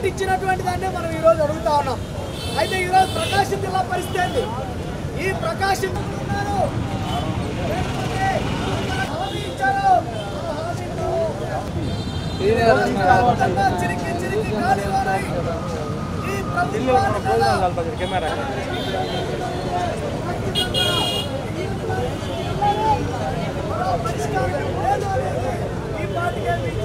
మాట ఇచ్చినటువంటి దాన్ని మనం ఈరోజు అడుగుతా ఉన్నాం అయితే ఈరోజు ప్రకాశం జిల్లా పరిస్థితి ఏంటి ఈ ప్రకాశం ఉన్నారు. లేకపోతే హామీ ఇచ్చారు. ఆ హామీలు మొత్తంగా చిరికి చిరికి కానివ్వాలి. ఈ ప్రభుత్వాన్ని కదా పరిష్కారం లేదు అనేది ఈ పార్టీకే మీ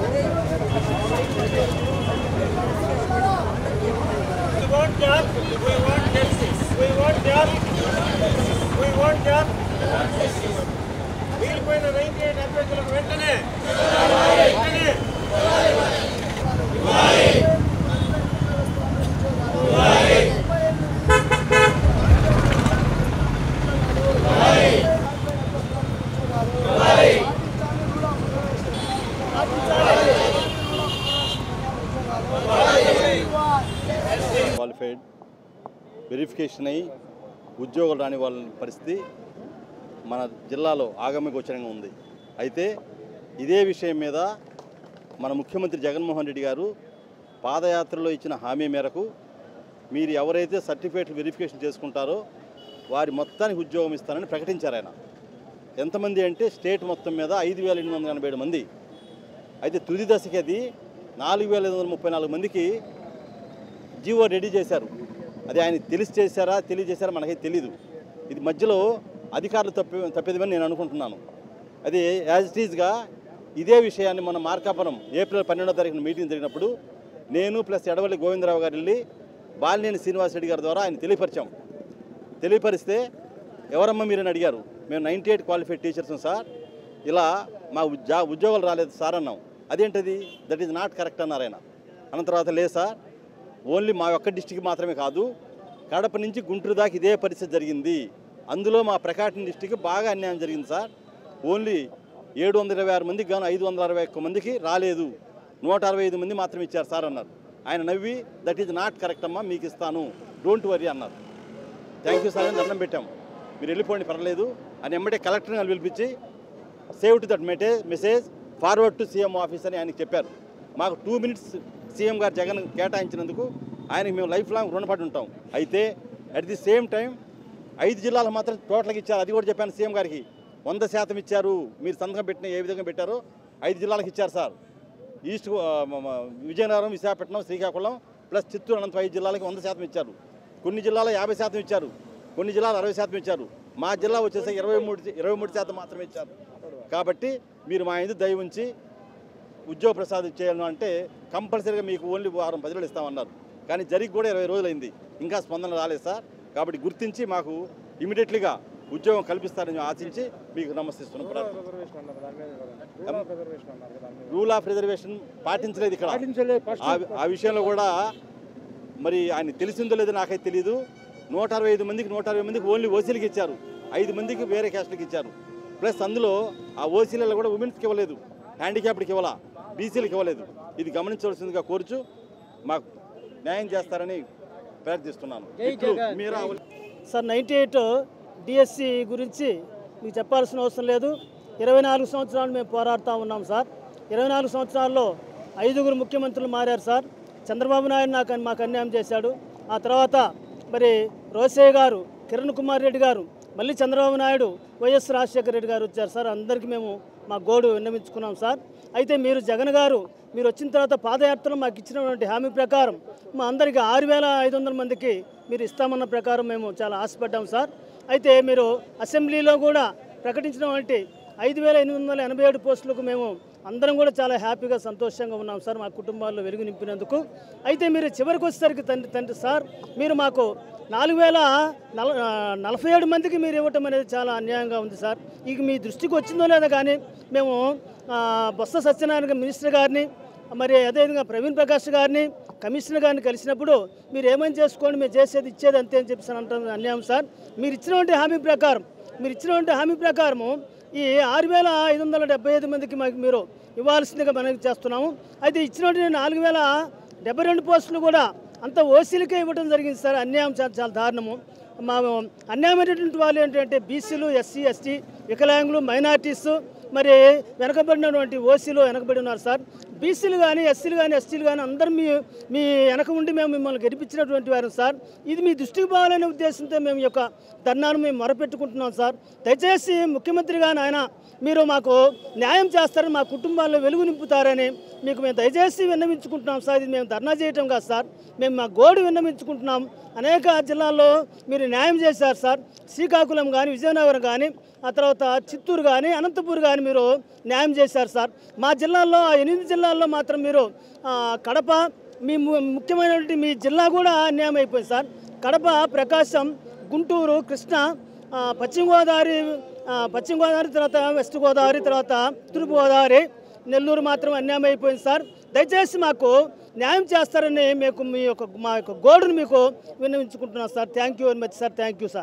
We want job, we want justice. We want job, we want job. వీరిపోయిన నైన్టీ ఎయిట్ అభ్యర్థులకు వెంటనే వెంటనే క్వాలిఫైడ్ వెరిఫికేషన్ అయ్యి ఉద్యోగాలు రాని వాళ్ళ పరిస్థితి మన జిల్లాలో ఆగమ్య గోచరంగా ఉంది అయితే ఇదే విషయం మీద మన ముఖ్యమంత్రి జగన్మోహన్ రెడ్డి గారు పాదయాత్రలో ఇచ్చిన హామీ మేరకు మీరు ఎవరైతే సర్టిఫికేట్లు వెరిఫికేషన్ చేసుకుంటారో వారి మొత్తానికి ఉద్యోగం ఇస్తానని ప్రకటించారు ఆయన ఎంతమంది అంటే స్టేట్ మొత్తం మీద ఐదు వేల ఎనిమిది వందల ఎనభై ఏడు మంది అయితే తుది దశకి అది నాలుగు వేల ఐదు వందల ముప్పై నాలుగు మందికి జీవో రెడీ చేశారు అది ఆయన తెలిసి చేశారా తెలియజేశారా మనకైతే తెలీదు ఇది మధ్యలో అధికారులు తప్పి తప్పేదని నేను అనుకుంటున్నాను అది యాజ్ ఇట్ ఈజ్గా ఇదే విషయాన్ని మన మార్కాపురం ఏప్రిల్ పన్నెండో తారీఖున మీటింగ్ జరిగినప్పుడు నేను ప్లస్ ఎడవల్లి గోవిందరావు గారు వెళ్ళి బాలినేని శ్రీనివాసరెడ్డి గారి ద్వారా ఆయన తెలియపరిచాం తెలియపరిస్తే ఎవరమ్మా మీరని అడిగారు మేము ninety eight qualified teachers sir ఇలా మా ఉద్యా ఉద్యోగాలు రాలేదు సార్ అన్నాం అదేంటది దట్ ఈజ్ నాట్ కరెక్ట్ అన్నారు ఆయన అన్న తర్వాత లేదు సార్ ఓన్లీ మా ఒక్క డిస్టిక్ మాత్రమే కాదు కడప నుంచి గుంటూరు దాకా ఇదే పరిస్థితి జరిగింది అందులో మా ప్రకాశం డిస్టిక్ బాగా అన్యాయం జరిగింది సార్ ఓన్లీ ఏడు వందల ఇరవై ఆరు మందికి గాను ఐదు వందల అరవై ఒక్క మందికి రాలేదు నూట అరవై ఐదు మంది మాత్రమే ఇచ్చారు సార్ అన్నారు ఆయన నవ్వి దట్ ఈజ్ నాట్ కరెక్ట్ అమ్మా మీకు ఇస్తాను డోంట్ వరీ అన్నారు థ్యాంక్ యూ సార్ అని దండం పెట్టాం మీరు వెళ్ళిపోండి పర్లేదు అని ఎమ్మటే కలెక్టర్ని వాళ్ళు పిలిపించి సేవ్ టు దట్ మెటే message forward to CM office అని ఆయనకి చెప్పారు మాకు టూ మినిట్స్ సీఎం గారు జగన్ కేటాయించినందుకు ఆయనకి మేము లైఫ్ లాంగ్ రుణపడి ఉంటాం అయితే అట్ ది సేమ్ టైం ఐదు జిల్లాలు మాత్రం టోటల్గా ఇచ్చారు అది కూడా చెప్పాను సీఎం గారికి వంద శాతం ఇచ్చారు మీరు సంతకం పెట్టిన ఏ విధంగా పెట్టారో ఐదు జిల్లాలకు ఇచ్చారు సార్ ఈస్ట్ ఆ, మ- మ- విజయనగరం విశాఖపట్నం శ్రీకాకుళం ప్లస్ చిత్తూరు అనంతరం ఐదు జిల్లాలకి వంద శాతం ఇచ్చారు కొన్ని జిల్లాలో యాభై శాతం ఇచ్చారు కొన్ని జిల్లాలు అరవై శాతం ఇచ్చారు మా జిల్లా వచ్చేసరికి ఇరవై మూడు ఇరవై మూడు శాతం మాత్రమే ఇచ్చారు కాబట్టి మీరు మా ఇందు దయ ఉంచి ఉద్యోగ ప్రసాదం చేయాలి అంటే కంపల్సరీగా మీకు ఓన్లీ వారం పది రోజులు ఇస్తామన్నారు కానీ జరిగి కూడా ఇరవై రోజులైంది ఇంకా స్పందన రాలేదు సార్ కాబట్టి గుర్తించి మాకు ఇమీడియట్లీగా ఉద్యోగం కల్పిస్తారని ఆశించి మీకు నమస్తిస్తున్నాం రిజర్వేషన్ అన్నారు దాని మీద కూడా. రూరల్ రిజర్వేషన్ అన్నారు దాని మీద. రూల్ ఆఫ్ రిజర్వేషన్ పాటించలేదు ఇక్కడ పాటించలేదు ఫస్ట్ ఆ- ఆ విషయంలో కూడా మరి ఆయన తెలిసిందో లేదో నాకైతే తెలియదు నూట అరవై ఐదు మందికి నూట అరవై మందికి ఓన్లీ ఓసీలకి ఇచ్చారు ఐదు మందికి వేరే క్యాస్ట్కి ఇచ్చారు ప్లస్ అందులో ఆ ఓసీలలో కూడా ఉమెన్స్కి ఇవ్వలేదు హ్యాండిక్యాప్డ్కి ఇవ్వాలా బీసీలకు ఇవ్వలేదు ఇది గమనించవలసిందిగా కోరుచు మాకు న్యాయం చేస్తారని ప్రార్థిస్తున్నాను ఇప్పుడు మీరా సార్ నైంటీ ఎయిట్ డిఎస్సి గురించి మీకు చెప్పాల్సిన అవసరం లేదు ఇరవై నాలుగు సంవత్సరాలు మేము పోరాడుతూ ఉన్నాం సార్ ఇరవై నాలుగు సంవత్సరాల్లో ఐదుగురు ముఖ్యమంత్రులు మారారు సార్ చంద్రబాబు నాయుడు నాకు మాకు అన్యాయం చేశాడు ఆ తర్వాత మరి రోసయ్య గారు కిరణ్ కుమార్ రెడ్డి గారు మళ్ళీ చంద్రబాబు నాయుడు వైఎస్ రాజశేఖర రెడ్డి గారు వచ్చారు సార్ అందరికీ మేము మా గోడు విన్నవించుకున్నాం సార్ అయితే మీరు జగన్ గారు మీరు వచ్చిన తర్వాత పాదయాత్రలో మాకు ఇచ్చినటువంటి హామీ ప్రకారం మా అందరికీ ఆరు వేల ఐదు వందల మందికి మీరు ఇస్తామన్న ప్రకారం మేము చాలా ఆశపడ్డాం సార్ అయితే మీరు అసెంబ్లీలో కూడా ప్రకటించినటువంటి ఐదు వేల ఎనిమిది వందల ఎనభై ఏడు పోస్టులకు మేము అందరం కూడా చాలా హ్యాపీగా సంతోషంగా ఉన్నాం సార్ మా కుటుంబాల్లో వెలుగు నింపినందుకు అయితే మీరు చివరికి వచ్చేసరికి తండ్రి తండ్రి సార్ మీరు మాకు నాలుగు వేల నల ఆ, నలభై ఏడు మందికి మీరు ఇవ్వటం అనేది చాలా అన్యాయంగా ఉంది సార్ ఇక మీ దృష్టికి వచ్చిందో లేదో కానీ మేము ఆ, బొత్స సత్యనారాయణ మినిస్టర్ గారిని మరి అదేవిధంగా ప్రవీణ్ ప్రకాష్ గారిని కమిషనర్ గారిని కలిసినప్పుడు మీరు ఏమని చేసుకోండి మీరు చేసేది ఇచ్చేది అంతే అని చెప్పేసి అంటాం అన్యాయం సార్ మీరు ఇచ్చినటువంటి హామీ ప్రకారం మీరు ఇచ్చినటువంటి హామీ ప్రకారము ఈ ఆరు వేల ఐదు వందల డెబ్బై ఐదు మందికి మాకు మీరు ఇవ్వాల్సిందిగా మనం చేస్తున్నాము అయితే ఇచ్చినటువంటి నాలుగు వేల డెబ్బై రెండు పోస్టులు కూడా అంత ఓసీలకే ఇవ్వడం జరిగింది సార్ అన్యాయం చాలా చాలా దారుణము మా అన్యాయమైనటువంటి వాళ్ళు ఏంటంటే బీసీలు ఎస్సీ ఎస్టీ వికలాంగులు మైనార్టీస్ మరి వెనకబడినటువంటి ఓసీలు వెనకబడి ఉన్నారు సార్ బీసీలు కానీ ఎస్సీలు కానీ ఎస్టీలు కానీ అందరూ మీ మీ వెనక ఉండి మేము మిమ్మల్ని గెలిపించినటువంటి వారు సార్ ఇది మీ దృష్టికి పోవాలనే ఉద్దేశంతో మేము ఈ యొక్క ధర్నాను మేము మొరపెట్టుకుంటున్నాం సార్ దయచేసి ముఖ్యమంత్రిగా నాయన మీరు మాకు న్యాయం చేస్తారని మా కుటుంబాల్లో వెలుగు నింపుతారని మీకు మేము దయచేసి విన్నవించుకుంటున్నాం సార్ ఇది మేము ధర్నా చేయటం కాదు సార్ మేము మా గోడు విన్నవించుకుంటున్నాం అనేక జిల్లాల్లో మీరు న్యాయం చేశారు సార్ శ్రీకాకుళం కానీ విజయనగరం కానీ ఆ తర్వాత చిత్తూరు కానీ అనంతపూర్ కానీ మీరు న్యాయం చేశారు సార్ మా జిల్లాల్లో ఆ ఎనిమిది జిల్లాల్లో మాత్రం మీరు ఆ, కడప మీ ము- ముఖ్యమైనటువంటి మీ జిల్లా కూడా అన్యాయం అయిపోయింది సార్ కడప ప్రకాశం గుంటూరు కృష్ణ ఆ, పశ్చిమ గోదావరి ఆ, పశ్చిమ గోదావరి తర్వాత వెస్ట్ గోదావరి తర్వాత తూర్పు గోదావరి నెల్లూరు మాత్రం అన్యాయం అయిపోయింది సార్ దయచేసి మాకు న్యాయం చేస్తారని మీకు మీ యొక్క మా యొక్క గోడును మీకు విన్నవించుకుంటున్నాను sir thank you very much sir thank you sir